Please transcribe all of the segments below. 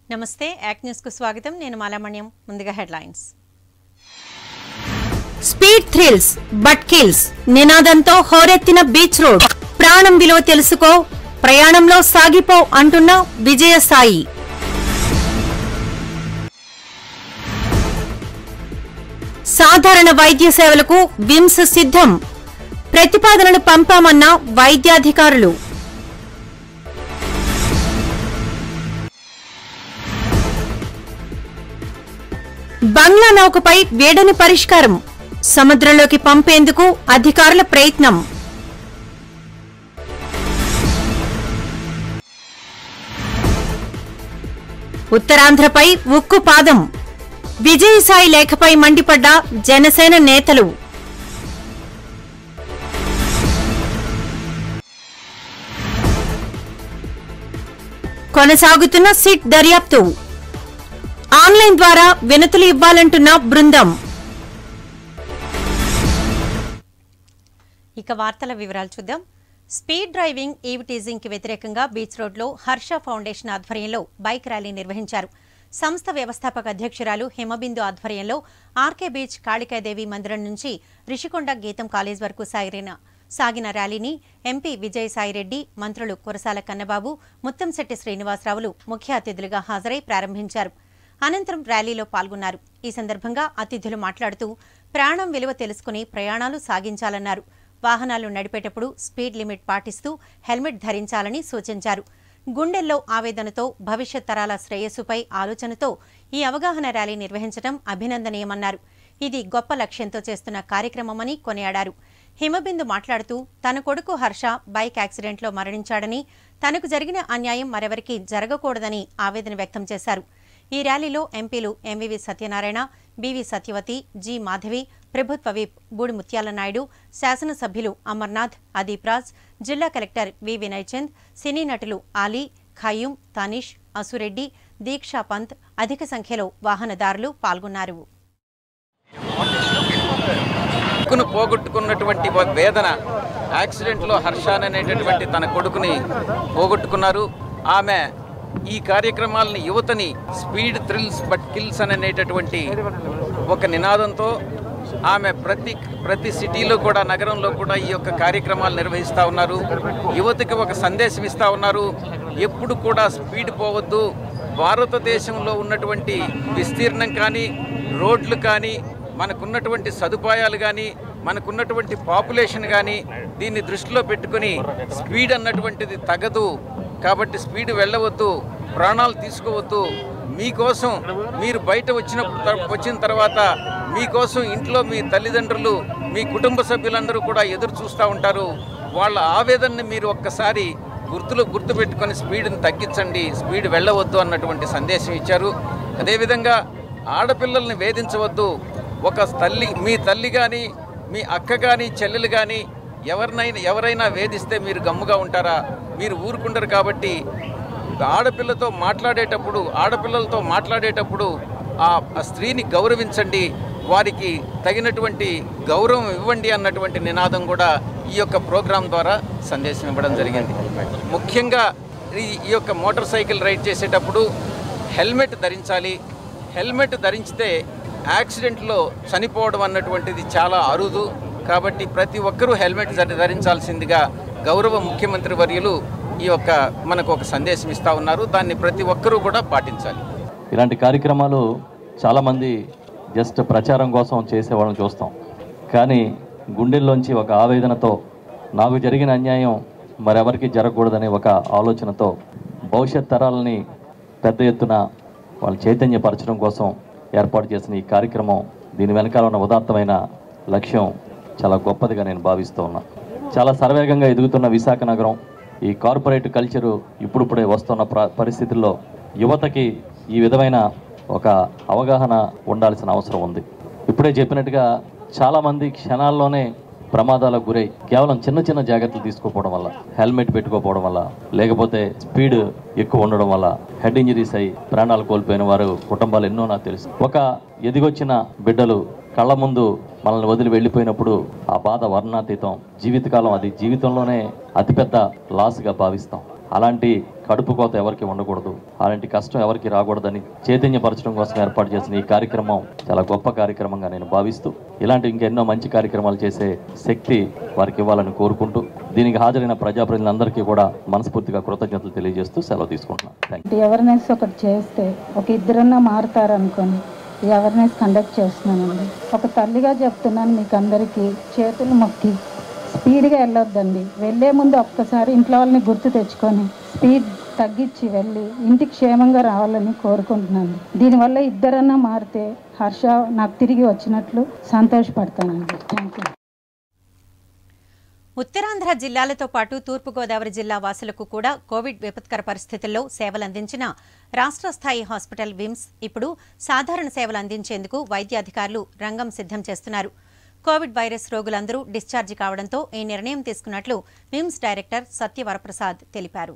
నమస్తే act news కు స్వాగతం నేను మాలామణ్యం ముందుగా headlines speed thrills but kills నినాదంతో హోరెత్తిన బీచ్ రోడ్ ప్రాణం విలువ తెలుసుకో ప్రయాణంలో సాగిపో అంటున్న విజయసాయి సాధారణ వైద్య సేవలకు విమ్స్ సిద్ధం ప్రతిపాదనలు పంపామన్న వైద్యాధికారులు బంగ్లా నౌకపై వేడని పరిష్కారం సముద్రంలోకి పంపేందుకు అధికారుల ప్రయత్నం ఉత్తరాంధ్రపై ఉక్కు పాదం విజయసాయి లేఖపై మండిపడ్డ జనసేన నేతలు కొనసాగుతున్న సిట్ దర్యాప్తు ఆన్లైన్ ద్వారా వినతులు ఇవ్వాలంటున్న బృందం ఇక వార్తల వివరాలు చూద్దాం స్పీడ్ డ్రైవింగ్ ఈవ్ టీజింగ్ కి వ్యతిరేకంగా బీచ్ రోడ్లో హర్ష ఫౌండేషన్ ఆధ్వర్యంలో బైక్ ర్యాలీ నిర్వహించారు సంస్థ వ్యవస్థాపక అధ్యక్షురాలు హిమబిందు ఆధ్వర్యంలో ఆర్కే బీచ్ కాళికాదేవి మందిరం నుంచి రిషికొండ గీతం కాలేజ్ వరకు సాగిన సాగిన ర్యాలీని ఎంపీ విజయసాయిరెడ్డి మంత్రులు కురసాల కన్నబాబు ముత్తంశెట్టి శ్రీనివాసరావులు ముఖ్య అతిథులుగా హాజరై ప్రారంభించారు అనంతరం ర్యాలీలో పాల్గొన్నారు ఈ సందర్భంగా అతిథులు మాట్లాడుతూ ప్రాణం విలువ తెలుసుకుని ప్రయాణాలు సాగించాలన్నారు వాహనాలు నడిపేటప్పుడు స్పీడ్ లిమిట్ పాటిస్తూ హెల్మెట్ ధరించాలని సూచించారు గుండెల్లో ఆవేదనతో భవిష్యత్ తరాల శ్రేయస్సుపై ఆలోచనతో ఈ అవగాహన ర్యాలీ నిర్వహించడం అభినందనీయమన్నారు ఇది గొప్ప లక్ష్యంతో చేస్తున్న కార్యక్రమమని కొనియాడారు హిమబిందు మాట్లాడుతూ తన కొడుకు హర్ష బైక్ యాక్సిడెంట్లో మరణించాడని తనకు జరిగిన అన్యాయం మరెవరికీ జరగకూడదని ఆవేదన వ్యక్తం చేశారు ఈ ర్యాలీలో ఎంపీలు MVV Satyanarayana BV Satyavathi G Madhavi ప్రభుత్వ విప్ బూడి ముత్యాల నాయుడు శాసనసభ్యులు అమర్నాథ్ అదీప్ రాజ్ జిల్లా కలెక్టర్ వి వినయ్ చంద్ సినీ నటులు ఆలీ ఖయూం తనీష్ అసురెడ్డి దీక్షా పంత్ అధిక సంఖ్యలో వాహనదారులు పాల్గొన్నారు కొడుకును పోగొట్టుకున్నటువంటి ఒక వేదన యాక్సిడెంట్లో హర్షాన్ అనేటటువంటి తన కొడుకుని పోగొట్టుకున్నారు ఆమె ఈ కార్యక్రమాలని యువతని స్పీడ్ థ్రిల్స్ బట్ కిల్స్ అనేటటువంటి ఒక నినాదంతో ఆమె ప్రతి ప్రతి సిటీలో కూడా నగరంలో కూడా ఈ యొక్క కార్యక్రమాలు నిర్వహిస్తూ ఉన్నారు యువతకి ఒక సందేశం ఇస్తూ ఉన్నారు ఎప్పుడు కూడా స్పీడ్ పోవద్దు భారతదేశంలో ఉన్నటువంటి విస్తీర్ణం కానీ రోడ్లు కానీ మనకున్నటువంటి సదుపాయాలు కానీ మనకున్నటువంటి పాపులేషన్ కానీ దీన్ని దృష్టిలో పెట్టుకుని స్పీడ్ అన్నటువంటిది తగదు కాబట్టి స్పీడ్ వెళ్ళవద్దు ప్రాణాలు తీసుకోవద్దు మీకోసం మీరు బయట వచ్చినప్పుడు త- వచ్చిన తర్వాత మీకోసం ఇంట్లో మీ తల్లిదండ్రులు మీ కుటుంబ సభ్యులందరూ కూడా ఎదురు చూస్తూ ఉంటారు వాళ్ళ ఆవేదనని మీరు ఒక్కసారి గుర్తులో గుర్తుపెట్టుకొని స్పీడ్ని తగ్గించండి స్పీడ్ వెళ్ళవద్దు అన్నటువంటి సందేశం ఇచ్చారు అదేవిధంగా ఆడపిల్లల్ని వేధించవద్దు ఒక తల్లి మీ తల్లి కానీ మీ అక్క కానీ చెల్లెలు కానీ ఎవరినైనా ఎవరైనా వేధిస్తే మీరు గమ్ముగా ఉంటారా మీరు ఊరుకుంటారు కాబట్టి ఆడపిల్లతో మాట్లాడేటప్పుడు ఆడపిల్లలతో మాట్లాడేటప్పుడు ఆ ఆ స్త్రీని గౌరవించండి వారికి తగినటువంటి గౌరవం ఇవ్వండి అన్నటువంటి నినాదం కూడా ఈ యొక్క ప్రోగ్రాం ద్వారా సందేశం ఇవ్వడం జరిగింది ముఖ్యంగా ఈ ఈ యొక్క మోటార్ సైకిల్ రైడ్ చేసేటప్పుడు హెల్మెట్ ధరించాలి హెల్మెట్ ధరించితే యాక్సిడెంట్లో చనిపోవడం అన్నటువంటిది చాలా అరుదు కాబట్టి ప్రతి ఒక్కరూ హెల్మెట్ ధరి- ధరించాల్సిందిగా గౌరవ ముఖ్యమంత్రి వర్యులు ఈ యొక్క మనకు ఒక సందేశం ఇస్తా ఉన్నారు దాన్ని ప్రతి ఒక్కరూ కూడా పాటించాలి ఇలాంటి కార్యక్రమాలు చాలామంది జస్ట్ ప్రచారం కోసం చేసేవాళ్ళని చూస్తాం కానీ గుండెల్లోంచి ఒక ఆవేదనతో నాకు జరిగిన అన్యాయం మరెవరికి జరగకూడదనే ఒక ఆలోచనతో భవిష్యత్ తరాలని పెద్ద ఎత్తున వాళ్ళు చైతన్యపరచడం కోసం ఏర్పాటు చేసిన ఈ కార్యక్రమం దీని వెనకాల ఉన్న ఉదాత్తమైన లక్ష్యం చాలా గొప్పదిగా నేను భావిస్తూ ఉన్నా చాలా సర్వేగంగా ఎదుగుతున్న విశాఖ నగరం ఈ కార్పొరేట్ కల్చరు ఇప్పుడిప్పుడే వస్తున్న ప్ర పరిస్థితుల్లో యువతకి ఈ విధమైన ఒక అవగాహన ఉండాల్సిన అవసరం ఉంది ఇప్పుడే చెప్పినట్టుగా చాలామంది క్షణాల్లోనే ప్రమాదాలకు గురై కేవలం చిన్న చిన్న జాగ్రత్తలు తీసుకోకపోవడం వల్ల హెల్మెట్ పెట్టుకోకపోవడం వల్ల లేకపోతే స్పీడ్ ఎక్కువ ఉండడం వల్ల హెడ్ ఇంజరీస్ అయి ప్రాణాలు కోల్పోయిన వారు కుటుంబాలు ఎన్నో నాకు తెలుసు ఒక ఎదిగొచ్చిన బిడ్డలు కళ్ళ ముందు మనల్ని వదిలి వెళ్ళిపోయినప్పుడు ఆ బాధ వర్ణాతీతం జీవితకాలం అది జీవితంలోనే అతిపెద్ద లాస్గా భావిస్తాం అలాంటి కడుపు కోత ఎవరికి ఉండకూడదు అలాంటి కష్టం ఎవరికి రాకూడదని చైతన్యపరచడం కోసం ఏర్పాటు చేసిన ఈ కార్యక్రమం చాలా గొప్ప కార్యక్రమంగా నేను భావిస్తూ ఇలాంటి ఇంకెన్నో మంచి కార్యక్రమాలు చేసే శక్తి వారికి ఇవ్వాలని కోరుకుంటూ దీనికి హాజరైన ప్రజాప్రతినిధులందరికీ కూడా మనస్ఫూర్తిగా కృతజ్ఞతలు తెలియజేస్తూ సెలవు తీసుకుంటున్నాను థ్యాంక్ యూ అవేర్నెస్ ఒకటి చేస్తే ఒక ఇద్దరన్నా మారుతారు అనుకొని ఈ అవేర్నెస్ కండక్ట్ చేస్తున్నానండి ఒక తల్లిగా చెప్తున్నాను మీకు అందరికీ చేతులు మొక్కి స్పీడ్గా వెళ్ళొద్దండి వెళ్ళే ముందు ఒక్కసారి ఇంట్లో వాళ్ళని గుర్తు తెచ్చుకొని స్పీడ్ తగ్గించి వెళ్ళి ఇంటికి క్షేమంగా రావాలని కోరుకుంటున్నాను దీనివల్ల ఇద్దరన్నా మారితే హర్ష నాకు తిరిగి వచ్చినట్లు సంతోషపడతానండి థ్యాంక్ యూ ఉత్తరాంధ్ర జిల్లాలతో పాటు తూర్పుగోదావరి జిల్లా వాసులకు కూడా కోవిడ్ విపత్కర పరిస్థితుల్లో సేవలు అందించిన రాష్ట్ర స్థాయి హాస్పిటల్ విమ్స్ ఇప్పుడు సాధారణ సేవలు అందించేందుకు వైద్యాధికారులు రంగం సిద్ధం చేస్తున్నారు కోవిడ్ వైరస్ రోగులందరూ డిశ్చార్జి కావడంతో ఈ నిర్ణయం తీసుకున్నట్లు విమ్స్ డైరెక్టర్ సత్యవరప్రసాద్ తెలిపారు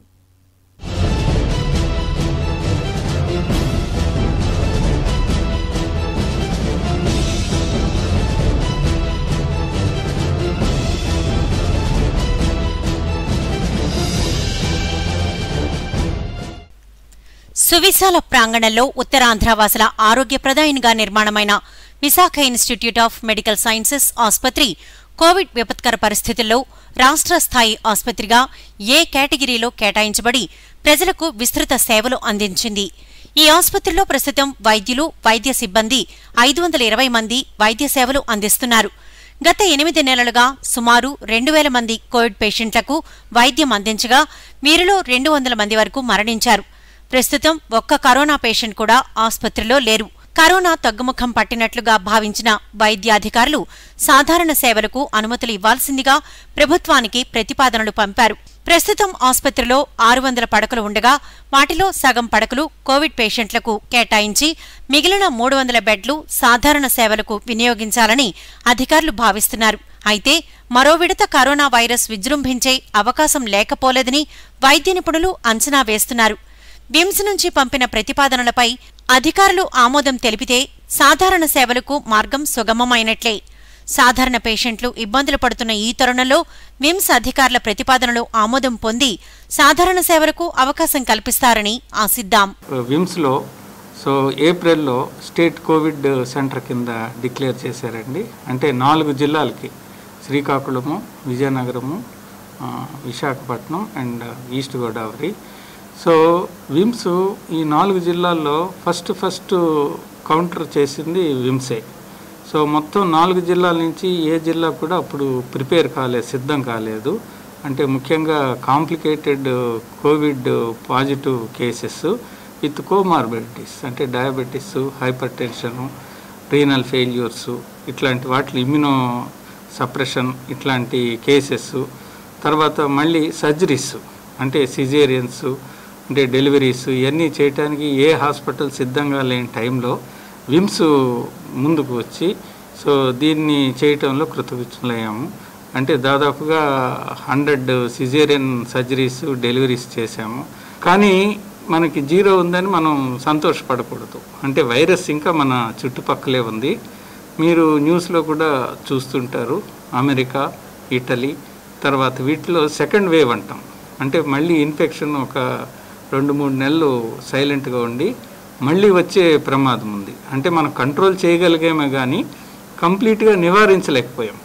సువిశాల ప్రాంగణంలో ఉత్తరాంధ్ర వాసుల ఆరోగ్యప్రదాయినిగా నిర్మాణమైన Visakha institute of medical sciences ఆసుపత్రి కోవిడ్ విపత్కర పరిస్థితుల్లో రాష్ట్ర స్థాయి ఆసుపత్రిగా ఏ కేటగిరీలో కేటాయించబడి ప్రజలకు విస్తృత సేవలు అందించింది ఈ ఆసుపత్రిలో ప్రస్తుతం వైద్యులు వైద్య సిబ్బంది ఐదు వందల ఇరవై మంది వైద్య సేవలు అందిస్తున్నారు గత ఎనిమిది నెలలుగా సుమారు రెండు వేల మంది కోవిడ్ పేషెంట్లకు వైద్యం అందించగా వీరిలో రెండు వందల మంది వరకు మరణించారు ప్రస్తుతం ఒక్క కరోనా పేషెంట్ కూడా ఆసుపత్రిలో లేరు కరోనా తగ్గుముఖం పట్టినట్లుగా భావించిన వైద్యాధికారులు సాధారణ సేవలకు అనుమతులు ఇవ్వాల్సిందిగా ప్రభుత్వానికి ప్రతిపాదనలు పంపారు ప్రస్తుతం ఆసుపత్రిలో ఆరు వందల పడకలు ఉండగా వాటిలో సగం పడకలు కోవిడ్ పేషెంట్లకు కేటాయించి మిగిలిన మూడు వందల బెడ్లు సాధారణ సేవలకు వినియోగించాలని అధికారులు భావిస్తున్నారు అయితే మరో విడత కరోనా వైరస్ విజృంభించే అవకాశం లేకపోలేదని వైద్య నిపుణులు అంచనా వేస్తున్నారు బిమ్స్ నుంచి పంపిన ప్రతిపాదనలపై అధికారులు ఆమోదం తెలిపితే సాధారణ సేవలకు మార్గం సుగమమైనట్లే సాధారణ పేషెంట్లు ఇబ్బందులు పడుతున్న ఈ తరుణంలో విమ్స్ అధికారుల ప్రతిపాదనలు ఆమోదం పొంది సాధారణ సేవలకు అవకాశం కల్పిస్తారని ఆశిద్దాం విమ్స్లో సో ఏప్రిల్లో స్టేట్ కోవిడ్ సెంటర్ కింద డిక్లేర్ చేశారండి అంటే నాలుగు జిల్లాలకి శ్రీకాకుళము విజయనగరము ఆ, Visakhapatnam and east Godavari so VIMS ఈ నాలుగు జిల్లాల్లో ఫస్ట్ ఫస్ట్ కౌంటర్ చేసింది విమ్సే సో మొత్తం నాలుగు జిల్లాల నుంచి ఏ జిల్లా కూడా అప్పుడు ప్రిపేర్ కాలేదు సిద్ధం కాలేదు అంటే ముఖ్యంగా complicated Covid positive cases with comorbidities అంటే diabetes hypertension renal failures ఇట్లాంటి వాటి ఇమ్యూనో సప్రెషన్ ఇట్లాంటి కేసెస్ తర్వాత మళ్ళీ సర్జరీస్ అంటే సిజేరియన్స్ అంటే డెలివరీస్ ఇవన్నీ చేయడానికి ఏ హాస్పిటల్ సిద్ధంగా లేని టైంలో విమ్స్ ముందుకు వచ్చి సో దీన్ని చేయటంలో కృతజ్ఞులయ్యాము అంటే దాదాపుగా హండ్రెడ్ సిజేరియన్ సర్జరీస్ డెలివరీస్ చేశాము కానీ మనకి జీరో ఉందని మనం సంతోషపడకూడదు అంటే వైరస్ ఇంకా మన చుట్టుపక్కలే ఉంది మీరు న్యూస్లో కూడా చూస్తుంటారు అమెరికా ఇటలీ తర్వాత వీటిలో సెకండ్ వేవ్ అంటాం అంటే మళ్ళీ ఇన్ఫెక్షన్ ఒక రెండు మూడు నెలలు సైలెంట్గా ఉండి మళ్ళీ వచ్చే ప్రమాదం ఉంది అంటే మనం కంట్రోల్ చేయగలిగామే కానీ కంప్లీట్గా నివారించలేకపోయాం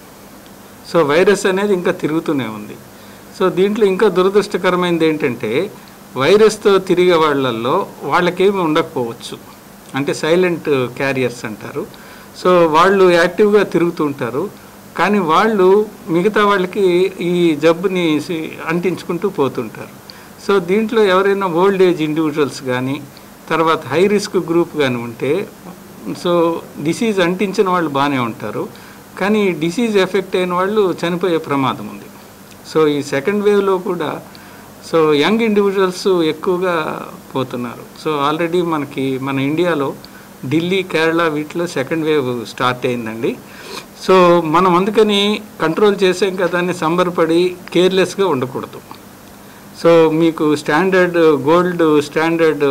సో వైరస్ అనేది ఇంకా తిరుగుతూనే ఉంది సో దీంట్లో ఇంకా దురదృష్టకరమైనది ఏంటంటే వైరస్తో తిరిగే వాళ్ళల్లో వాళ్ళకేమి ఉండకపోవచ్చు అంటే సైలెంట్ క్యారియర్స్ అంటారు సో వాళ్ళు యాక్టివ్గా తిరుగుతుంటారు కానీ వాళ్ళు మిగతా వాళ్ళకి ఈ జబ్బుని సి- అంటించుకుంటూ పోతుంటారు సో దీంట్లో ఎవరైనా ఓల్డ్ ఏజ్ ఇండివిజువల్స్ కానీ తర్వాత హై రిస్క్ గ్రూప్ కానీ ఉంటే సో డిసీజ్ అంటించిన వాళ్ళు బాగానే ఉంటారు కానీ డిసీజ్ ఎఫెక్ట్ అయిన వాళ్ళు చనిపోయే ప్రమాదం ఉంది సో ఈ సెకండ్ వేవ్లో కూడా సో యంగ్ ఇండివిజువల్స్ ఎక్కువగా పోతున్నారు సో ఆల్రెడీ మనకి మన ఇండియాలో ఢిల్లీ కేరళ వీటిలో సెకండ్ వేవ్ స్టార్ట్ అయిందండి సో మనం అందుకని కంట్రోల్ చేసాం కదా అని సంబరపడి కేర్లెస్గా ఉండకూడదు సో మీకు standard gold standard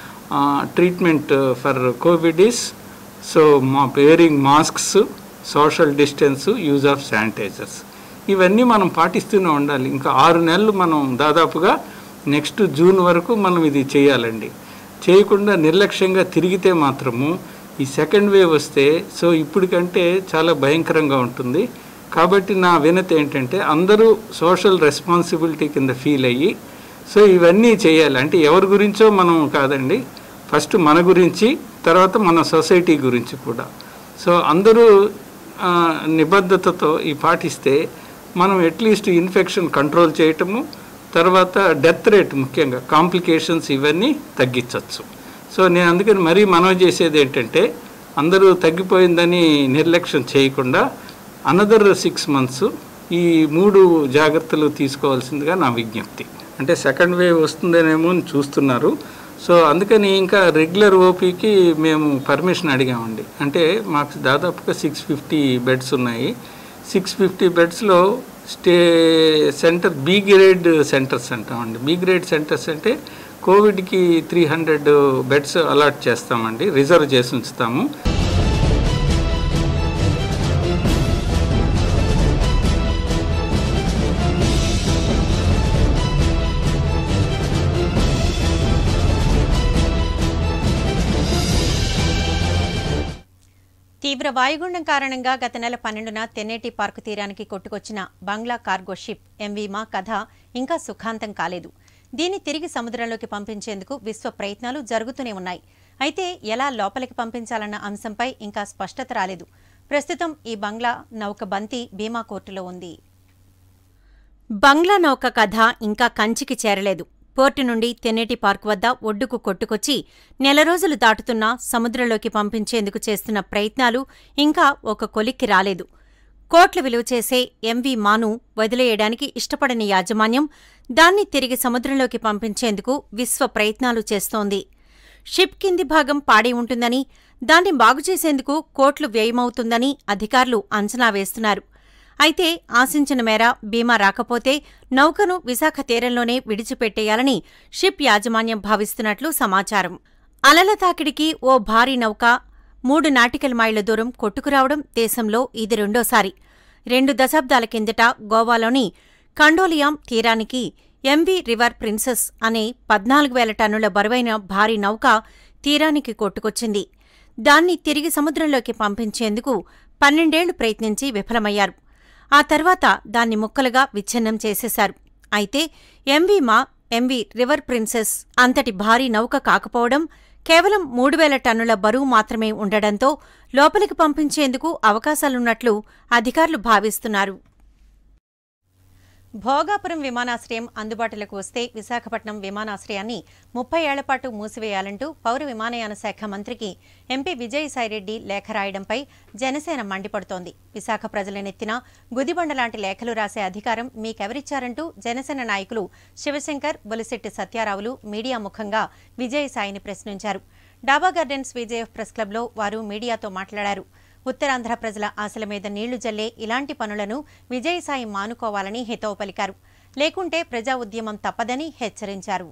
treatment for Covid is so మా wearing masks social distance use of sanitisers ఇవన్నీ మనం పాటిస్తూనే ఉండాలి ఇంకా ఆరు నెలలు మనం దాదాపుగా నెక్స్ట్ జూన్ వరకు మనం ఇది చేయాలండి చేయకుండా నిర్లక్ష్యంగా తిరిగితే మాత్రము ఈ సెకండ్ వేవ్ వస్తే సో ఇప్పటికంటే చాలా భయంకరంగా ఉంటుంది కాబట్టి నా వినతి ఏంటంటే అందరూ సోషల్ రెస్పాన్సిబిలిటీ కింద ఫీల్ అయ్యి సో ఇవన్నీ చేయాలి అంటే ఎవరి గురించో మనం కాదండి ఫస్ట్ మన గురించి తర్వాత మన సొసైటీ గురించి కూడా సో అందరూ ఆ, నిబద్ధతతో ఈ పాటిస్తే మనం అట్లీస్ట్ ఇన్ఫెక్షన్ కంట్రోల్ చేయటము తర్వాత డెత్ రేట్ ముఖ్యంగా కాంప్లికేషన్స్ ఇవన్నీ తగ్గించవచ్చు సో నేను అందుకని మరీ మనవి చేసేది ఏంటంటే అందరూ తగ్గిపోయిందని నిర్లక్ష్యం చేయకుండా అనదర్ సిక్స్ మంత్స్ ఈ మూడు జాగ్రత్తలు తీసుకోవాల్సిందిగా నా విజ్ఞప్తి అంటే సెకండ్ వేవ్ వస్తుందనేమో అని చూస్తున్నారు సో అందుకని ఇంకా రెగ్యులర్ ఓపీకి మేము పర్మిషన్ అడిగామండి అంటే మాకు దాదాపుగా సిక్స్ ఫిఫ్టీ బెడ్స్ ఉన్నాయి సిక్స్ ఫిఫ్టీ బెడ్స్లో stay centre B grade centres అంటామండి బి గ్రేడ్ సెంటర్స్ అంటే కోవిడ్కి త్రీ హండ్రెడ్ బెడ్స్ అలాట్ చేస్తామండి రిజర్వ్ చేసి ఉంచుతాము తీవ్ర వాయుగుండం కారణంగా గత నెల పన్నెండున తెన్నేటి పార్కు తీరానికి కొట్టుకొచ్చిన బంగ్లా కార్గో షిప్ ఎంవీమా కథ ఇంకా సుఖాంతం కాలేదు దీన్ని తిరిగి సముద్రంలోకి పంపించేందుకు విశ్వ ప్రయత్నాలు జరుగుతూనే ఉన్నాయి అయితే ఎలా లోపలికి పంపించాలన్న అంశంపై ఇంకా స్పష్టత రాలేదు ప్రస్తుతం ఈ బంగ్లా నౌక బంతి బీమా కోర్టులో ఉంది బంగ్లా నౌక కథ ఇంకా కంచికి చేరలేదు పోర్టు నుండి తెన్నేటి పార్క్ వద్ద ఒడ్డుకు కొట్టుకొచ్చి నెల రోజులు దాటుతున్నా సముద్రంలోకి పంపించేందుకు చేస్తున్న ప్రయత్నాలు ఇంకా ఒక కొలిక్కి రాలేదు కోట్ల విలువ చేసే ఎంవి మాను వదిలేయడానికి ఇష్టపడని యాజమాన్యం దాన్ని తిరిగి సముద్రంలోకి పంపించేందుకు విశ్వ ప్రయత్నాలు చేస్తోంది షిప్ కింది భాగం పాడి ఉంటుందని దాన్ని బాగుచేసేందుకు కోట్లు వ్యయమవుతుందని అధికారులు అంచనా వేస్తున్నారు అయితే ఆశించిన మేర బీమా రాకపోతే నౌకను విశాఖ తీరంలోనే విడిచిపెట్టేయాలని షిప్ యాజమాన్యం భావిస్తున్నట్లు సమాచారం అలల తాకిడికి ఓ భారీ నౌక మూడు నాటికల్ మైళ్ల దూరం కొట్టుకురావడం దేశంలో ఇది రెండోసారి రెండు దశాబ్దాల కిందట గోవాలోని కండోలియాం తీరానికి ఎంవి రివర్ ప్రిన్సెస్ అనే పద్నాలుగు వేల టన్నుల బరువైన భారీ నౌక తీరానికి కొట్టుకొచ్చింది దాన్ని తిరిగి సముద్రంలోకి పంపించేందుకు పన్నెండేళ్లు ప్రయత్నించి విఫలమయ్యారు ఆ తర్వాత దాన్ని ముక్కలుగా విచ్ఛిన్నం చేసేశారు అయితే ఎంవి మా ఎంవి రివర్ ప్రిన్సెస్ అంతటి భారీ నౌక కాకపోవడం కేవలం మూడు వేల టన్నుల బరువు మాత్రమే ఉండడంతో లోపలికి పంపించేందుకు అవకాశాలున్నట్లు అధికారులు భావిస్తున్నారు భోగాపురం విమానాశ్రయం అందుబాటులోకి వస్తే విశాఖపట్నం విమానాశ్రయాన్ని ముప్పై ఏళ్లపాటు మూసివేయాలంటూ పౌర విమానయాన శాఖ మంత్రికి ఎంపీ విజయసాయిరెడ్డి లేఖ రాయడంపై జనసేన మండిపడుతోంది విశాఖ ప్రజల నెత్తిన గుదిబండ లాంటి లేఖలు రాసే అధికారం మీకెవరిచ్చారంటూ జనసేన నాయకులు శివశంకర్ బొలిశెట్టి సత్యారావులు మీడియా ముఖంగా విజయసాయిని ప్రశ్నించారు డాబా గార్డెన్స్ విజయఫ్ ప్రెస్ క్లబ్లో వారు మీడియాతో మాట్లాడారు ఉత్తరాంధ్ర ప్రజల ఆశల మీద నీళ్లు జల్లే ఇలాంటి పనులను విజయసాయి మానుకోవాలని హితవు పలికారు లేకుంటే ప్రజా ఉద్యమం తప్పదని హెచ్చరించారు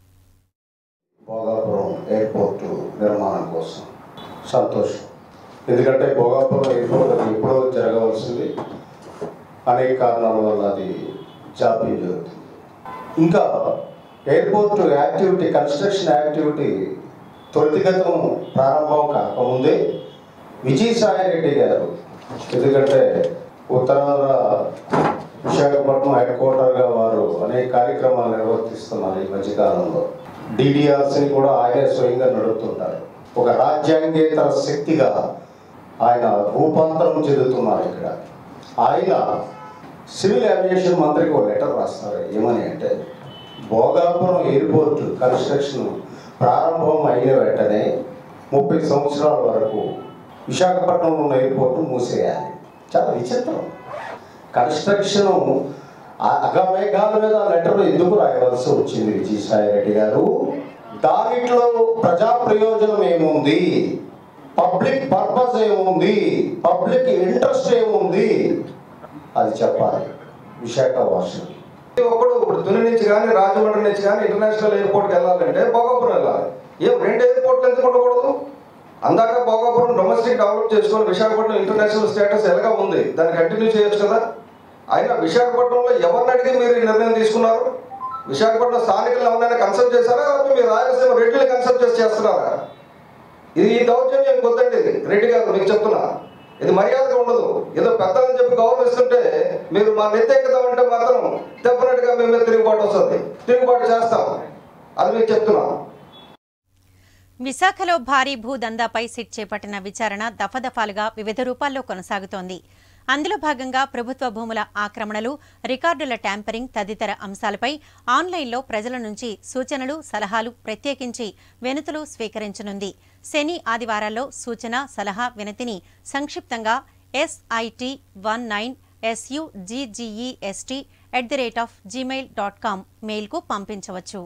భోగాపురం ఎయిర్పోర్ట్ నిర్మాణం కోసం సంతోషం ఎందుకంటే భోగాపురం ఎయిర్పోర్ట్ అది ఎప్పుడో జరగవలసింది అనేక కారణాల వల్ల అది జాప్యం జరుగుతుంది ఇంకా ఎయిర్పోర్ట్ యాక్టివిటీ కన్స్ట్రక్షన్ యాక్టివిటీ త్వరితగతం ప్రారంభం కాకముందే విజయసాయి రెడ్డి గారు ఎందుకంటే ఉత్తరాంధ్ర విశాఖపట్నం హెడ్ క్వార్టర్గా వారు అనేక కార్యక్రమాలు నిర్వర్తిస్తున్నారు ఈ మధ్యకాలంలో డిడిఆర్స్ని కూడా ఆయనే స్వయంగా నడుపుతుంటారు ఒక రాజ్యాంగేతర శక్తిగా ఆయన రూపాంతరం చెందుతున్నారు ఇక్కడ ఆయన సివిల్ ఏవియేషన్ మంత్రికి ఒక లెటర్ రాస్తారు ఏమని అంటే భోగాపురం ఎయిర్పోర్ట్ కన్స్ట్రక్షన్ ప్రారంభం అయిన వెంటనే ముప్పై సంవత్సరాల వరకు విశాఖపట్నంలో ఉన్న ఎయిర్పోర్ట్ మూసేయాలి చాలా విచిత్రం కన్స్ట్రక్షన్ అగమేఘాల మీద లెటర్ ఎందుకు రాయవలసి వచ్చింది విజయసాయి రెడ్డి గారు దానిట్లో ప్రజా ప్రయోజనం ఏముంది పబ్లిక్ పర్పస్ ఏముంది పబ్లిక్ ఇంట్రెస్ట్ ఏముంది అది చెప్పాలి విశాఖ వాసులకి ప్రతి ఒక్కడు ఇప్పుడు తుని నుంచి కానీ రాజమండ్రి నుంచి కానీ ఇంటర్నేషనల్ ఎయిర్పోర్ట్కి వెళ్ళాలంటే భోగాపురం వెళ్ళాలి ఏం రెండు ఎయిర్పోర్ట్లు ఎందుకు ఉండకూడదు అందాక భోగాపురం డొమెస్టిక్ డెవలప్ చేసుకొని విశాఖపట్నం ఇంటర్నేషనల్ స్టేటస్ ఎలాగా ఉంది దాన్ని కంటిన్యూ చేయొచ్చు కదా అయినా విశాఖపట్నంలో ఎవరిని అడిగి మీరు ఈ నిర్ణయం తీసుకున్నారు విశాఖపట్నం స్థానికులు ఎవరైనా కన్సల్ట్ చేశారా లేకపోతే మీరు రాయలసీమ రెడ్డిని కన్సల్ట్ చేసి చేస్తున్నారా ఇది ఈ దౌర్జన్యం కొద్దండి ఇది రెడ్డి గారు మీకు చెప్తున్నా ఇది మర్యాదగా ఉండదు ఏదో పెద్దలని చెప్పి గౌరవిస్తుంటే మీరు మా నెత్తెక్కుదామంటే మాత్రం డెఫినెట్ గా మేము మీద తిరుగుబాటు వస్తుంది తిరుగుబాటు చేస్తాం అది మీకు చెప్తున్నాం విశాఖలో భారీ భూదందాపై సిట్ చేపట్టిన విచారణ దఫదఫాలుగా వివిధ రూపాల్లో కొనసాగుతోంది అందులో భాగంగా ప్రభుత్వ భూముల ఆక్రమణలు రికార్డుల ట్యాంపరింగ్ తదితర అంశాలపై ఆన్లైన్లో ప్రజల నుంచి సూచనలు సలహాలు ప్రత్యేకించి వినతులు స్వీకరించనుంది శని ఆదివారాల్లో సూచన సలహా వినతిని సంక్షిప్తంగా SIT one nine ఎస్యుజిజిఈఎస్టీ at the rate of Gmail dot com మెయిల్కు పంపించవచ్చు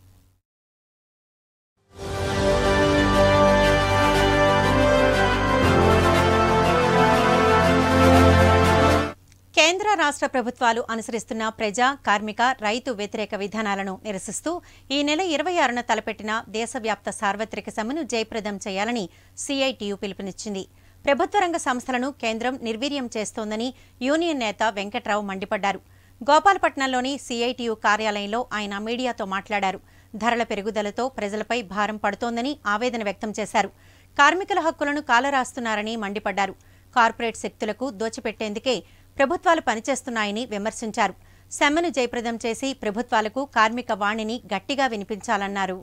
కేంద్ర రాష్ట్ర ప్రభుత్వాలు అనుసరిస్తున్న ప్రజా కార్మిక రైతు వ్యతిరేక విధానాలను నిరసిస్తూ ఈ నెల ఇరవై ఆరున తలపెట్టిన దేశవ్యాప్త సార్వత్రిక సమ్మెను జయప్రదం చేయాలని సిఐటియు పిలుపునిచ్చింది ప్రభుత్వ రంగ సంస్థలను కేంద్రం నిర్వీర్యం చేస్తోందని యూనియన్ నేత వెంకట్రావు మండిపడ్డారు గోపాలపట్నంలోని సిఐటియు కార్యాలయంలో ఆయన మీడియాతో మాట్లాడారు ధరల పెరుగుదలతో ప్రజలపై భారం పడుతోందని ఆవేదన వ్యక్తం చేశారు కార్మికుల హక్కులను కాలరాస్తున్నారని మండిపడ్డారు కార్పొరేట్ శక్తులకు దోచిపెట్టేందుకే ప్రభుత్వాలు పనిచేస్తున్నాయని విమర్శించారు సమ్మెను జయప్రదం చేసి ప్రభుత్వాలకు కార్మిక వాణిని గట్టిగా వినిపించాలన్నారు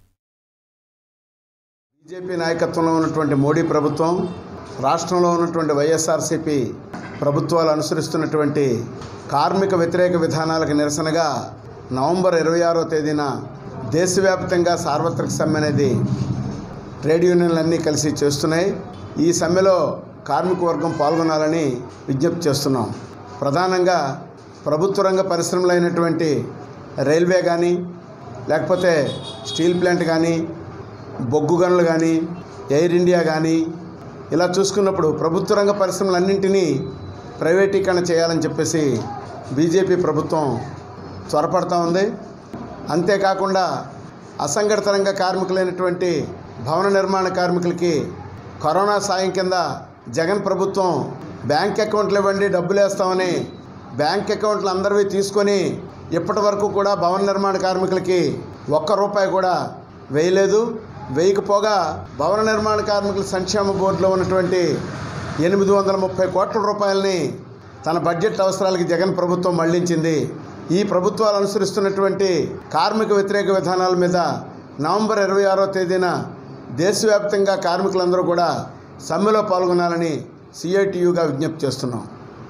బీజేపీ నాయకత్వంలో ఉన్నటువంటి మోడీ ప్రభుత్వం రాష్ట్రంలో ఉన్నటువంటి వైఎస్ఆర్సీపీ ప్రభుత్వాలు అనుసరిస్తున్నటువంటి కార్మిక వ్యతిరేక విధానాలకు నిరసనగా నవంబర్ ఇరవై ఆరో తేదీన దేశవ్యాప్తంగా సార్వత్రిక సమ్మె అనేది ట్రేడ్ యూనియన్లన్నీ కలిసి చేస్తున్నాయి ఈ సమ్మెలో కార్మిక వర్గం పాల్గొనాలని విజ్ఞప్తి చేస్తున్నాం ప్రధానంగా ప్రభుత్వ రంగ పరిశ్రమలైనటువంటి రైల్వే కానీ లేకపోతే స్టీల్ ప్లాంట్ కానీ బొగ్గు గనులు కానీ ఎయిర్ ఇండియా కానీ ఇలా చూసుకున్నప్పుడు ప్రభుత్వ రంగ పరిశ్రమలన్నింటినీ ప్రైవేటీకరణ చేయాలని చెప్పేసి బీజేపీ ప్రభుత్వం త్వరపడతా ఉంది అంతేకాకుండా అసంఘటిత రంగ కార్మికులైనటువంటి భవన నిర్మాణ కార్మికులకి కరోనా సాయం కింద జగన్ ప్రభుత్వం బ్యాంక్ అకౌంట్లు ఇవ్వండి డబ్బులు వేస్తామని బ్యాంక్ అకౌంట్లు అందరివి తీసుకొని ఇప్పటి వరకు కూడా భవన నిర్మాణ కార్మికులకి ఒక్క రూపాయి కూడా వేయలేదు వేయకపోగా భవన నిర్మాణ కార్మికుల సంక్షేమ బోర్డులో ఉన్నటువంటి ఎనిమిది వందల ముప్పై కోట్ల రూపాయలని తన బడ్జెట్ అవసరాలకి జగన్ ప్రభుత్వం మళ్లించింది ఈ ప్రభుత్వాలు అనుసరిస్తున్నటువంటి కార్మిక వ్యతిరేక విధానాల మీద నవంబర్ ఇరవై ఆరో తేదీన దేశవ్యాప్తంగా కార్మికులందరూ కూడా సమ్మెలో పాల్గొనాలని సిఐటియుగా విజ్ఞప్తి చేస్తున్నాం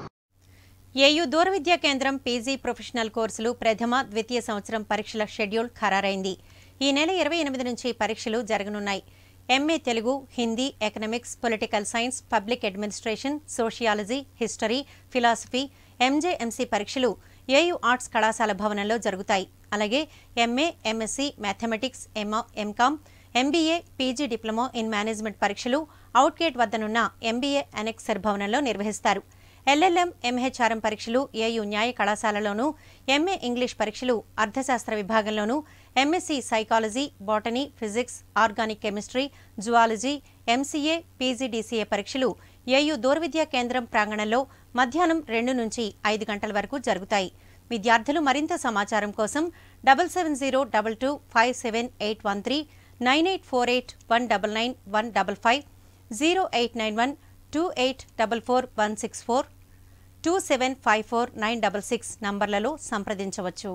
ఏయూ దూర విద్యా కేంద్రం పీజీ ప్రొఫెషనల్ కోర్సులు ప్రథమ ద్వితీయ సంవత్సరం పరీక్షల షెడ్యూల్ ఖరారైంది ఈ నెల ఇరవై ఎనిమిది నుంచి పరీక్షలు జరగనున్నాయి MA Telugu Hindi economics political science public administration sociology history philosophy MJMC పరీక్షలు ఏయూ ఆర్ట్స్ కళాశాల భవనంలో జరుగుతాయి అలాగే ఎంఏ ఎంఎస్సీ మ్యాథమెటిక్స్ ఎంఆ MCom MBA PG diploma in management పరీక్షలు అవుట్గేట్ వద్దనున్న ఎంబీఏ అనెక్సర్ భవనంలో నిర్వహిస్తారు ఎల్ఎల్ఎం ఎంహెచ్ఆర్ఎం పరీక్షలు ఏయు న్యాయ కళాశాలలోనూ ఎంఏ ఇంగ్లీష్ పరీక్షలు అర్థశాస్త్ర విభాగంలోనూ MSc psychology botany physics organic chemistry zoology MCA PGDCA పరీక్షలు ఏయు దూరవిద్యా కేంద్రం ప్రాంగణంలో మధ్యాహ్నం రెండు నుంచి ఐదు గంటల వరకు జరుగుతాయి విద్యార్థులు మరింత సమాచారం కోసం double seven zero double two five seven eight one three nine eight four eight one double nine one double five zero eight nine one two eight double four one six four two seven five four nine double six నంబర్లలో సంప్రదించవచ్చు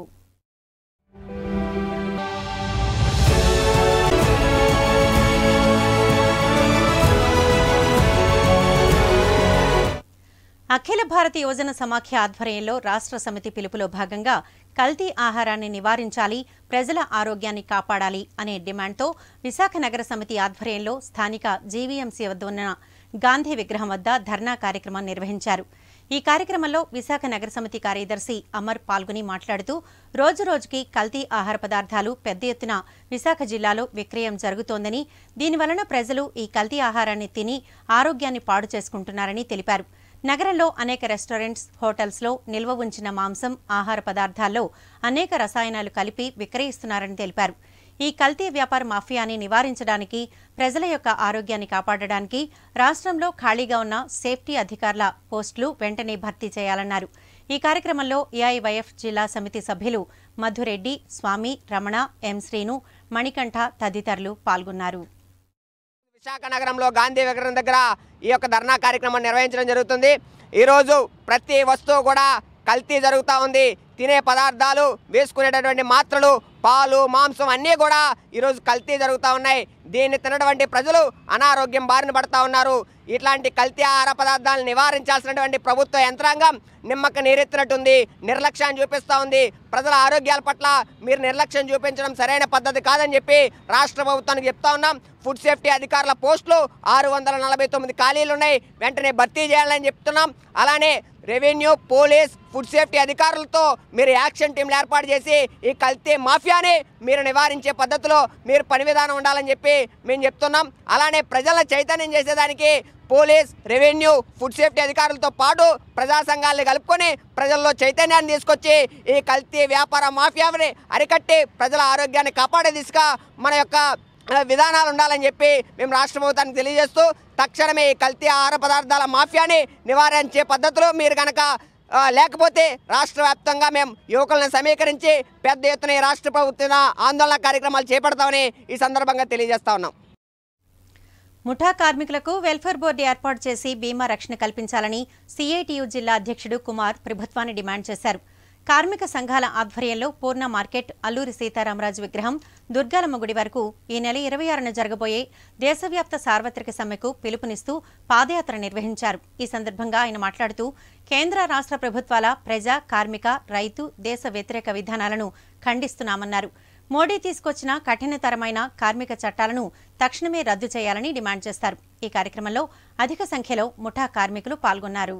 అఖిల భారత యువజన సమాఖ్య ఆధ్వర్యంలో రాష్ట్ర సమితి పిలుపులో భాగంగా కల్తీ ఆహారాన్ని నివారించాలి ప్రజల ఆరోగ్యాన్ని కాపాడాలి అనే డిమాండ్తో విశాఖ నగర సమితి ఆధ్వర్యంలో స్థానిక జీవీఎంసీ వద్ద ఉన్న గాంధీ విగ్రహం వద్ద ధర్నా కార్యక్రమం నిర్వహించారు ఈ కార్యక్రమంలో విశాఖ నగర సమితి కార్యదర్శి అమర్ పాల్గొని మాట్లాడుతూ రోజు రోజుకి కల్తీ ఆహార పదార్థాలు పెద్ద ఎత్తున విశాఖ జిల్లాలో విక్రయం జరుగుతోందని దీనివలన ప్రజలు ఈ కల్తీ ఆహారాన్ని తిని ఆరోగ్యాన్ని పాడు చేసుకుంటున్నారని తెలిపారు నగరంలో అనేక రెస్టారెంట్స్ హోటల్స్లో నిల్వ ఉంచిన మాంసం ఆహార పదార్థాల్లో అనేక రసాయనాలు కలిపి విక్రయిస్తున్నారని తెలిపారు ఈ కల్తీ వ్యాపార మాఫియాని నివారించడానికి ప్రజల యొక్క ఆరోగ్యాన్ని కాపాడడానికి రాష్ట్రంలో ఖాళీగా ఉన్న సేఫ్టీ అధికారుల పోస్టులు వెంటనే భర్తీ చేయాలన్నారు ఈ కార్యక్రమంలో ఏఐవైఎఫ్ జిల్లా సమితి సభ్యులు మధురెడ్డి స్వామి రమణ ఎం శ్రీను మణికంఠ తదితరులు పాల్గొన్నారు విశాఖ నగరంలో గాంధీ విగ్రహం దగ్గర ఈ యొక్క ధర్నా కార్యక్రమం నిర్వహించడం జరుగుతుంది ఈరోజు ప్రతి వస్తువు కూడా కల్తీ జరుగుతూ ఉంది తినే పదార్థాలు వేసుకునేటటువంటి మాత్రలు పాలు మాంసం అన్నీ కూడా ఈరోజు కల్తీ జరుగుతూ ఉన్నాయి దీన్ని తినటువంటి ప్రజలు అనారోగ్యం బారిన పడతా ఉన్నారు ఇట్లాంటి కల్తీ ఆహార పదార్థాలను నివారించాల్సినటువంటి ప్రభుత్వ యంత్రాంగం నిమ్మక నీరెత్తినట్టుంది నిర్లక్ష్యాన్ని చూపిస్తూ ఉంది ప్రజల ఆరోగ్యాల పట్ల మీరు నిర్లక్ష్యం చూపించడం సరైన పద్ధతి కాదని చెప్పి రాష్ట్ర ప్రభుత్వానికి చెప్తా ఉన్నాం ఫుడ్ సేఫ్టీ అధికారుల పోస్టులు ఆరు వందల నలభై తొమ్మిది ఖాళీలు ఉన్నాయి వెంటనే భర్తీ చేయాలని చెప్తున్నాం అలానే రెవెన్యూ పోలీస్ ఫుడ్ సేఫ్టీ అధికారులతో మీరు యాక్షన్ టీంలు ఏర్పాటు చేసి ఈ కల్తీ మాఫియాని మీరు నివారించే పద్ధతిలో మీరు పని విధానం ఉండాలని చెప్పి మేము చెప్తున్నాం అలానే ప్రజలను చైతన్యం చేసేదానికి పోలీస్ రెవెన్యూ ఫుడ్ సేఫ్టీ అధికారులతో పాటు ప్రజా సంఘాలను కలుపుకొని ప్రజల్లో చైతన్యాన్ని తీసుకొచ్చి ఈ కల్తీ వ్యాపార మాఫియాని అరికట్టి ప్రజల ఆరోగ్యాన్ని కాపాడే దిశగా మన యొక్క ఆ, విధానాలు ఉండాలని చెప్పి మేము రాష్ట్ర ప్రభుత్వానికి తెలియజేస్తూ తక్షణమే ఈ కల్తీ ఆహార పదార్థాల మాఫియాని నివారించే పద్ధతిలో మీరు కనుక ఆ, లేకపోతే రాష్ట్ర వ్యాప్తంగా మేము యువకులను సమీకరించి పెద్ద ఎత్తున ఈ రాష్ట్ర ప్రభుత్వం ఆందోళన కార్యక్రమాలు చేపడతామని ఈ సందర్భంగా తెలియజేస్తా ఉన్నాం ముఠా కార్మికులకు వెల్ఫేర్ బోర్డు ఏర్పాటు చేసి బీమా రక్షణ కల్పించాలని సీఐటియు జిల్లా అధ్యక్షుడు కుమార్ ప్రభుత్వాన్ని డిమాండ్ చేశారు కార్మిక సంఘాల ఆధ్వర్యంలో పూర్ణ మార్కెట్ అల్లూరి సీతారామరాజు విగ్రహం దుర్గాలమ్మ గుడి వరకు ఈ నెల ఇరవై ఆరున జరగబోయే దేశవ్యాప్త సార్వత్రిక సమ్మెకు పిలుపునిస్తూ పాదయాత్ర నిర్వహించారు ఈ సందర్భంగా ఆయన మాట్లాడుతూ కేంద్ర రాష్ట్ర ప్రభుత్వాల ప్రజా కార్మిక రైతు దేశ వ్యతిరేక విధానాలను ఖండిస్తున్నామన్నారు మోడీ తీసుకొచ్చిన కఠినతరమైన కార్మిక చట్టాలను తక్షణమే రద్దు చేయాలని డిమాండ్ చేస్తారు ఈ కార్యక్రమంలో అధిక సంఖ్యలో ముఠా కార్మికులు పాల్గొన్నారు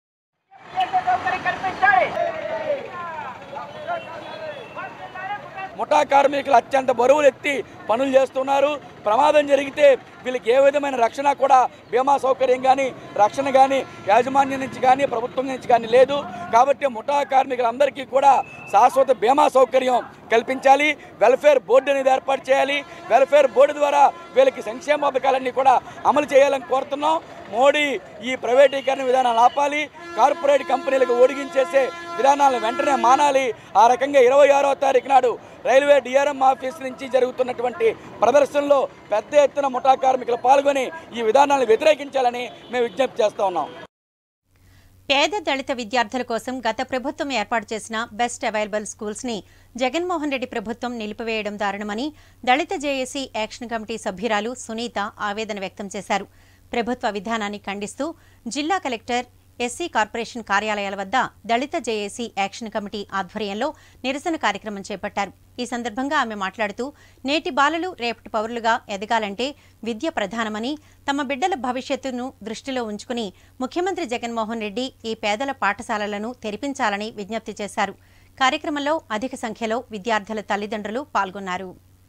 ముఠా కార్మికులు అత్యంత బరువులు ఎత్తి పనులు చేస్తున్నారు ప్రమాదం జరిగితే వీళ్ళకి ఏ విధమైన రక్షణ కూడా బీమా సౌకర్యం కానీ రక్షణ కానీ యాజమాన్యం నుంచి కానీ ప్రభుత్వం నుంచి కానీ లేదు కాబట్టి ముఠా కార్మికులందరికీ కూడా శాశ్వత బీమా సౌకర్యం కల్పించాలి వెల్ఫేర్ బోర్డు అనేది ఏర్పాటు చేయాలి వెల్ఫేర్ బోర్డు ద్వారా వీళ్ళకి సంక్షేమ పథకాలన్నీ కూడా అమలు చేయాలని కోరుతున్నాం మోడీ ఈ ప్రైవేటీకరణ విధానాలు ఆపాలి కార్పొరేట్ కంపెనీలకు ఓడిగించేసే విధానాలను వెంటనే మానాలి ఆ రకంగా ఇరవై ఆరో తారీఖు నాడు రైల్వే డిఆర్ఎం ఆఫీస్ నుంచి జరుగుతున్నటువంటి ప్రదర్శనలో పెద్ద ఎత్తున ముఠా కార్మికులు పాల్గొని ఈ విధానాలను వ్యతిరేకించాలని మేము విజ్ఞప్తి చేస్తా ఉన్నాం పేద దళిత విద్యార్థుల కోసం గత ప్రభుత్వం ఏర్పాటు చేసిన బెస్ట్ అవైలబుల్ స్కూల్స్ ని జగన్మోహన్ రెడ్డి ప్రభుత్వం నిలిపివేయడం దారుణమని దళిత జేఏసీ యాక్షన్ కమిటీ సభ్యురాలు సునీత ఆవేదన వ్యక్తం చేశారు ప్రభుత్వ విధానాన్ని ఖండిస్తూ జిల్లా కలెక్టర్ ఎస్సీ కార్పొరేషన్ కార్యాలయాల వద్ద దళిత జేఏసీ యాక్షన్ కమిటీ ఆధ్వర్యంలో నిరసన కార్యక్రమం చేపట్టారు ఈ సందర్భంగా ఆమె మాట్లాడుతూ నేటి బాలలు రేపటి పౌరులుగా ఎదగాలంటే విద్య ప్రధానమని తమ బిడ్డల భవిష్యత్తును దృష్టిలో ఉంచుకుని ముఖ్యమంత్రి జగన్మోహన్ రెడ్డి ఈ పేదల పాఠశాలలను తెరిపించాలని విజ్ఞప్తి చేశారు కార్యక్రమంలో అధిక సంఖ్యలో విద్యార్థుల తల్లిదండ్రులు పాల్గొన్నారు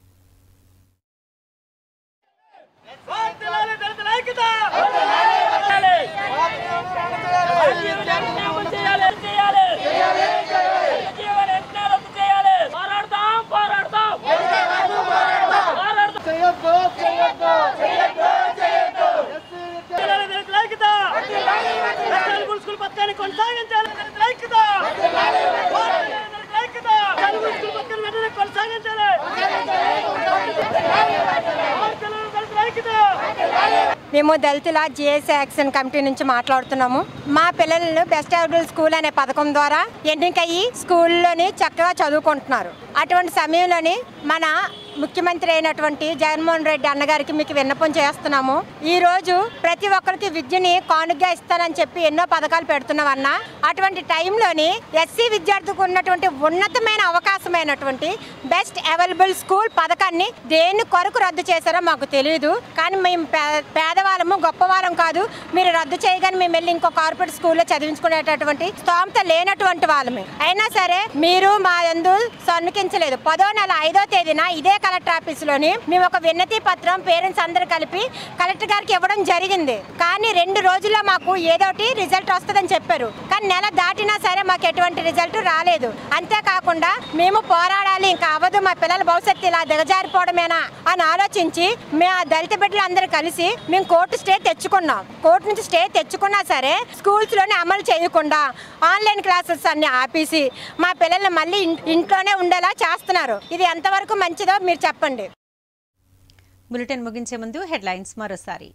మేము దళితుల జిఎస్ యాక్షన్ కమిటీ నుంచి మాట్లాడుతున్నాము మా పిల్లలను బెస్ట్ అవైలబుల్ స్కూల్ అనే పథకం ద్వారా ఎన్నికయ్యి స్కూల్లోని చక్కగా చదువుకుంటున్నారు అటువంటి సమయంలోని మన ముఖ్యమంత్రి అయినటువంటి జగన్మోహన్ రెడ్డి అన్నగారికి మీకు విన్నపం చేస్తున్నాము ఈ రోజు ప్రతి ఒక్కరికి విద్యని కానుగ్గా ఇస్తానని చెప్పి ఎన్నో పథకాలు పెడుతున్నామన్న అటువంటి టైంలోని ఎస్సీ విద్యార్థికి ఉన్నటువంటి ఉన్నతమైన అవకాశమైనటువంటి బెస్ట్ అవైలబుల్ స్కూల్ పథకాన్ని దేని కొరకు రద్దు చేశారో మాకు తెలియదు కానీ మేము పే- పేదవాళ్ళము గొప్పవాళ్ళం కాదు మీరు రద్దు చేయగానే మేము వెళ్ళి ఇంకో కార్పొరేట్ స్కూల్లో చదివించుకునేటటువంటి స్తోమత లేనటువంటి వాళ్ళమే అయినా సరే మీరు మా యందు సన్నుకించలేదు పదో నెల ఐదో తేదీన ఇదే కలెక్టర్ ఆఫీసులోని మేము ఒక విన్నతి పత్రం పేరెంట్స్ అందరు కలిపి కలెక్టర్ గారికి ఇవ్వడం జరిగింది కానీ రెండు రోజుల్లో మాకు ఏదోటి రిజల్ట్ వస్తుందని చెప్పారు కానీ నెల దాటినా సరే మాకు ఎటువంటి రిజల్ట్ రాలేదు అంతేకాకుండా మేము పోరాడాలి ఇంకా అవ్వదు మా పిల్లల భవిష్యత్తు ఇలా దిగజారిపోవడమేనా అని ఆలోచించి మేము ఆ దళిత బిడ్డలందరూ కలిసి మేము కోర్టు స్టే తెచ్చుకున్నాం కోర్టు నుంచి స్టే తెచ్చుకున్నా సరే స్కూల్స్ లోనే అమలు చేయకుండా ఆన్లైన్ క్లాసెస్ అన్ని ఆపేసి మా పిల్లల్ని మళ్ళీ ఇన్- ఇంట్లోనే ఉండేలా చేస్తున్నారు ఇది ఎంతవరకు మంచిదో మీరు చెప్పండి బులెటిన్ ముగించే ముందు హెడ్లైన్స్ మరోసారి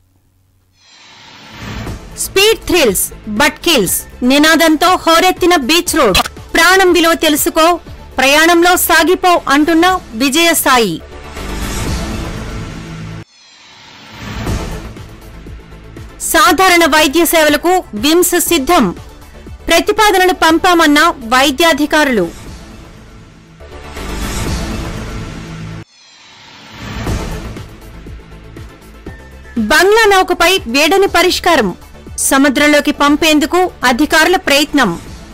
స్పీడ్ థ్రిల్స్ బట్ కిల్స్ నినాదంతో హోరెత్తిన బీచ్ రోడ్ ప్రాణం విలువ తెలుసుకో ప్రయాణంలో సాగిపో అంటున్న విజయసాయి సాధారణ వైద్య సేవలకు విమ్స్ సిద్ధం ప్రతిపాదనలు పంపామన్న వైద్యాధికారులు బంగ్లా నౌకపై వేడని పరిష్కారం సముద్రంలోకి పంపేందుకు అధికారుల ప్రయత్నం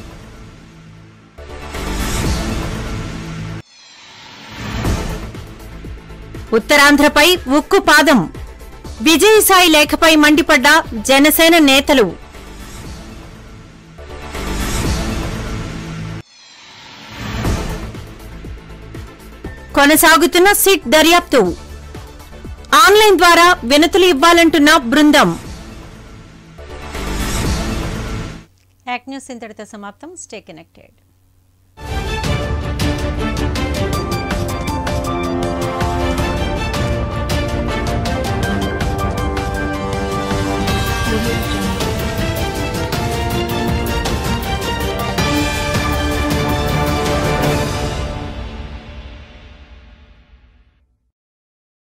ఉత్తరాంధ్రపై ఉక్కు పాదం విజయసాయి లేఖపై మండిపడ్డ జనసేన నేతలు కొనసాగుతున్న సిట్ దర్యాప్తు ఆన్లైన్ ద్వారా వినతులు ఇవ్వాలంటున్న బృందం యాక్ న్యూస్ ఇంతటితో సమాప్తం స్టే కనెక్టెడ్ Thank you.